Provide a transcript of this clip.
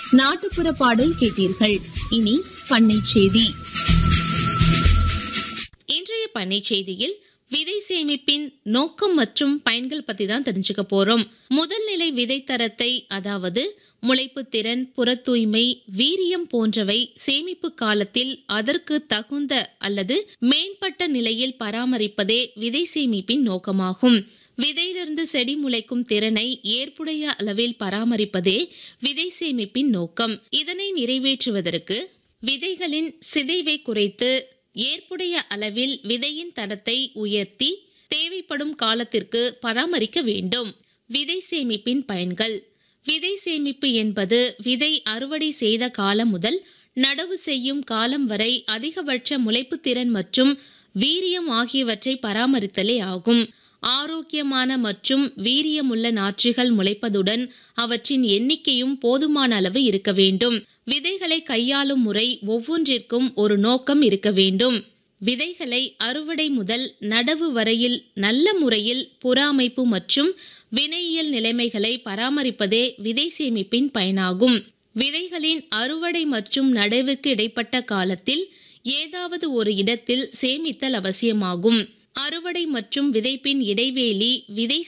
நாட்டுப்புற பாடல் கேட்டீர்கள் இனி பண்ணை செய்தி இன்றைய பண்ணை செய்தியில் விதை சேமிப்பின் நோக்கம் மற்றும் பயன்கள் பத்தி தான் தெரிஞ்சுக்க போறோம் முதல் நிலை விதை தரத்தை அதாவது முளைப்பு திறன் புற தூய்மை வீரியம் போன்றவை சேமிப்பு காலத்தில் அதற்கு தகுந்த அல்லது மேம்பட்ட நிலையில் பராமரிப்பதே விதை சேமிப்பின் நோக்கமாகும் விதையிலிருந்து செடி முளைக்கும் திறனை ஏற்புடைய அளவில் பராமரிப்பதே விதை சேமிப்பின் நோக்கம் இதனை நிறைவேற்றுவதற்கு விதைகளின் சிதைவை குறைத்து ஏற்புடைய அளவில் விதையின் தரத்தை உயர்த்தி தேவைப்படும் காலத்திற்கு பராமரிக்க வேண்டும் விதை சேமிப்பின் பயன்கள் விதை சேமிப்பு என்பது விதை அறுவடை செய்த காலம் முதல் நடவு செய்யும் காலம் வரை அதிகபட்ச முளைப்பு திறன் மற்றும் வீரியம் ஆகியவற்றை பராமரித்தலே ஆகும் ஆரோக்கியமான மற்றும் வீரியமுள்ள நாற்றுகள் முளைப்பதுடன் அவற்றின் எண்ணிக்கையும் போதுமான அளவு இருக்க வேண்டும் விதைகளை கையாளும் முறை ஒவ்வொன்றிற்கும் ஒரு நோக்கம் இருக்க வேண்டும் விதைகளை அறுவடை முதல் நடவு வரையில் நல்ல முறையில் புறாமைப்பு மற்றும் வினையியல் நிலைமைகளை பராமரிப்பதே விதை சேமிப்பின் பயனாகும் விதைகளின் அறுவடை மற்றும் நடவுக்கு இடைப்பட்ட காலத்தில் ஏதாவது ஒரு இடத்தில் சேமித்தல் அவசியமாகும் அறுவடை மற்றும் விதைப்பின் இடைவேளி விதை